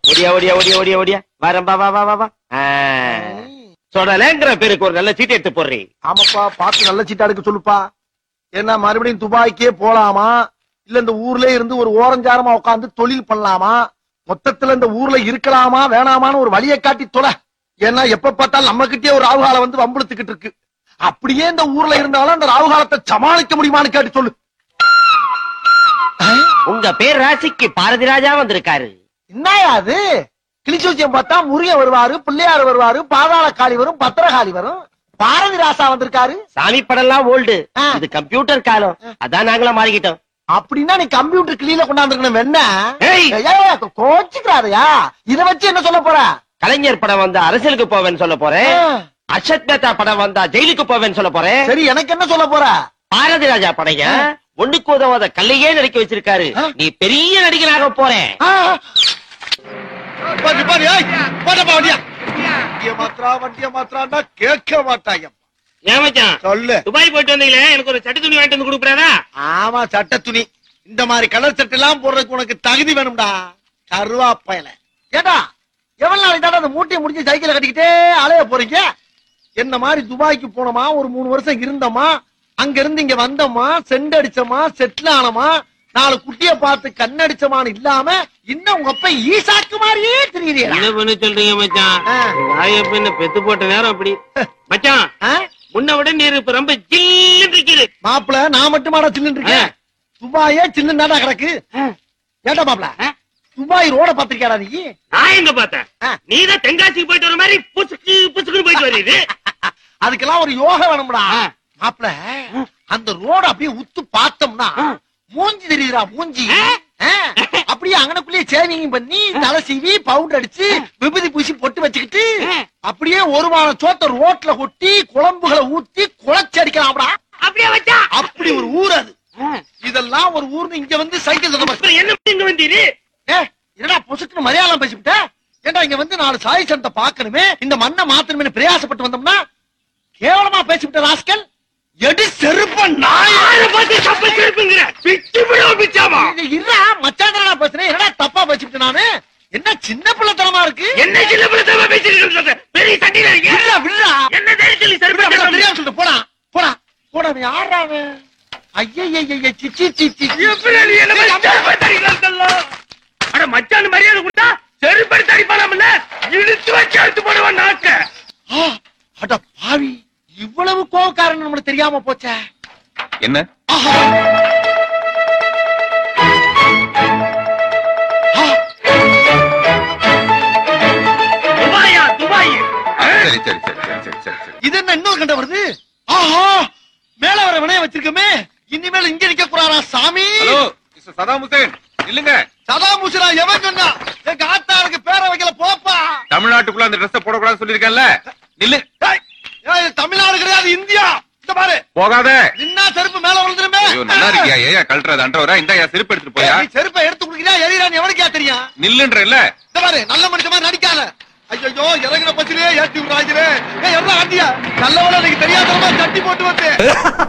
ஓடியா ஓடியா ஓடியா ஓடியா ஓடியா வரம்பா வா வா வா வா ஆ. சொடலேங்கிற பேருக்கு ஒரு நல்ல சீட் எடுத்து போடுறீ ஆமாப்பா பார்த்து நல்ல சீட்டா எடுக்க சொல்லுப்பா ஏன்னா மறுபடியும் துபாய்க்கே போலாமா இல்ல இந்த ஊர்ல இருந்து ஒரு ஓரஞ்சாரமா உட்கார்ந்து தொழில் பண்ணலாமா மொத்தத்துல இந்த ஊர்ல இருக்கலாமா வேணாமான்னு ஒரு வழியை காட்டி தொலை ஏன்னா எப்ப பார்த்தாலும் நம்ம கிட்டே ஒரு ராவுகாலம் வந்து வம்புழுத்துக்கிட்டு இருக்கு அப்படியே இந்த ஊர்ல இருந்தாலும் அந்த ராவுகாலத்தை சமாளிக்க முடியுமான்னு கேட்டு சொல்லு உங்க பேர் ராசிக்கு பாரதி ராஜா வந்திருக்காரு என்னயா அது கிளிச்சூச்சியம் பார்த்தா முருகன் வருவாரு பிள்ளையார் வருவாரு பாதாள காளி வரும் பத்திரகாளி வரும் பாரதி ராசா வந்திருக்காரு சாமி படம்லாம் ஓல்டு ஆ. இது கம்ப்யூட்டர் காலம் அதான் நாங்களா மாறிக்கிட்டோம் அப்படின்னா நீ கம்ப்யூட்டர் கிளியில கொண்டாந்துருக்கணும் என்ன ஏய்! கோச்சுக்கிறாதயா இத வச்சு என்ன சொல்ல போற கலைஞர் படம் வந்தா அரசியலுக்கு போவேன்னு சொல்ல போறேன் ஆ. அர்ஷத் மேத்தா படம் வந்தா ஜெயிலுக்கு போவேன்னு சொல்ல போறேன் சரி எனக்கு என்ன சொல்ல போற பாரதி ராஜா படைய ஒண்ணுக்கு உதவாத கல்லையே நடிக்க வச்சிருக்காரு ஆ. நீ பெரிய நடிகனாக போறேன் ஆ. பாரு, பாரு, ஏய், போடப்பா வண்டியா. வண்டிய மாத்திரா வண்டிய மாத்திரான்னா கேட்க மாட்டாங்க ஏன் மச்சான் சொல்லு துபாய் போயிட்டு வந்தீங்களே எனக்கு ஒரு சட்டி துணி வாங்கிட்டு வந்து கொடுக்குறாரா ஆமா சட்ட துணி இந்த மாதிரி கலர் சட்டை எல்லாம் போடுறதுக்கு உனக்கு தகுதி வேணும்டா கருவாப்பையில ஏடா எவ்வளவு நாளைக்கு தாண்டா அந்த மூட்டையை முடிஞ்சு சைக்கிளை கட்டிக்கிட்டே அலைய போறீங்க என்ன மாதிரி துபாய்க்கு போனோமா ஒரு மூணு வருஷம் இருந்தோமா அங்க இருந்து இங்க வந்தோமா செண்ட் அடிச்சோமா செட்டில் ஆனோமா நாலு குட்டிய பார்த்து கண்ணடிச்சமான்னு இல்லாம இன்னும் உங்க அப்பா ஈசாக்கு மாதிரியே தெரியுறீங்களா என்ன பண்ண சொல்றீங்க மச்சான் ஆ. வாயப்ப என்ன பெத்து போட்ட நேரம் அப்படி மச்சான் முன்ன விட நீர் இப்ப ரொம்ப ஜில்லுன்னு இருக்குது மாப்பிள நான் மட்டுமாடா சின்ன இருக்கேன் துபாயே சின்ன கிடக்கு ஏட்டா மாப்பிள துபாய் ரோட பாத்திருக்கியாடா நீ நான் எங்க பார்த்தேன் ஆ. நீதான் தென்காசிக்கு போயிட்டு வர மாதிரி புசுக்கு புசுக்குன்னு போயிட்டு வருது அதுக்கெல்லாம் ஒரு யோகா வேணும்டா ஆ. மாப்பிள அந்த ரோட அப்படியே உத்து பார்த்தோம்னா மூஞ்சி தெரியுதுடா மூஞ்சி ஆ. ஆ. அப்படியே அங்கனக்குள்ளேயே சேவிங் பண்ணி தலை சீவி பவுடர் அடிச்சு விபூதி பூசி பொட்டு வச்சுக்கிட்டு ஆ. அப்படியே ஒரு வாரம் சோத்த ரோட்ல கொட்டி குழம்புகளை ஊத்தி குழச்சி அடிக்கலாம்டா அப்படியே வச்சா அப்படி ஒரு ஊர் அது இதெல்லாம் ஒரு ஊர்னு இங்க வந்து சைக்கிள் சொல்ல அப்புறம் என்ன இங்க வந்தீரு ஏ என்னடா பொசுக்குன்னு மலையாளம் பேசிவிட்ட ஏண்டா இங்க வந்து நாலு சாய் சனத்தை பார்க்கணுமே இந்த மண்ணை மாத்தணுமே பிரயாசப்பட்டு வந்தோம்னா கேவலமா பேசிவிட்ட ராஸ்கல் எடு செருப்ப நாய் யாரை பார்த்து தப்பா திருப்புங்கிற பிச்சு விடுவோம் பிச்சாமா இருடா மச்சாந்தரா பேசுறேன் என்னடா தப்பா பேசிவிட்ட நானு என்ன சின்ன பிள்ளைத்தனமா இருக்கு என்ன சின்ன பிள்ளை பேசிட்டு சொல்ற பெரிய சட்டியில இருக்கீங்க விடுடா விடுடா என்ன தைரியம் சொல்லி விடுடா, விடுடா, சரி தெரியாம சொல்லிட்டு போடா போடா போடா அவன் யாரா அவன் ஐயய்யய்ய சிச்சி சிச்சி எப்படி நீ என்ன மாதிரி செருப்படுத்தி அடிக்கலாம் தெரியல? அட மச்சான் மரியாதை கொடுத்தா செருப்படுத்தி அடிப்பானாம்ல இழுத்து வச்சு எடுத்து போடுவான் நாக்க ஆ, அட பாவி இவ்வளவு கோவக்காரன் நம்மளுக்கு தெரியாம போச்சே என்ன ஆஹா. ஆ, துபாயா துபாய் சரி சரி சரி சரி சரி சரி சரி இது என்ன இன்னொரு கண்ட வருது ஆஹா மேல வர வினைய வச்சிருக்கோமே இனிமேல் இங்க நிக்க கூடாதா சாமி ஹலோ மிஸ்டர் சதாம் ஹுசேன் இல்லங்க சதா முசிரா எவன் சொன்னா எங்க ஆத்தாருக்கு பேர வைக்கல போப்பா தமிழ்நாட்டுக்குள்ள அந்த ட்ரெஸ் போடக்கூடாதுன்னு சொல்லிருக்கேன்ல நில்லு ஏய், ஏய், இது தமிழ்நாடு கிடையாது இந்தியா இந்த பாரு போகாத நின்னா செருப்பு மேல விழுந்துருமே ஐயோ நல்லா இருக்கியா ஏயா கழட்டுறது அன்றவரா இந்த என் செருப்பு எடுத்துட்டு போயா ஏய், நீ செருப்பை எடுத்து குடுக்கிறியா எரியறான்னு எவனுக்கா தெரியும் நில்லுன்றல இந்த பாரு நல்ல மனுஷன் மாதிரி நடிக்காத ஐயோ இறங்கின பச்சிலே ஏத்தி விடுறாங்களே ஏய் எல்லாம் ஆண்டியா நல்லவள எனக்கு தெரியாதவமா தட்டி போட்டு வந்து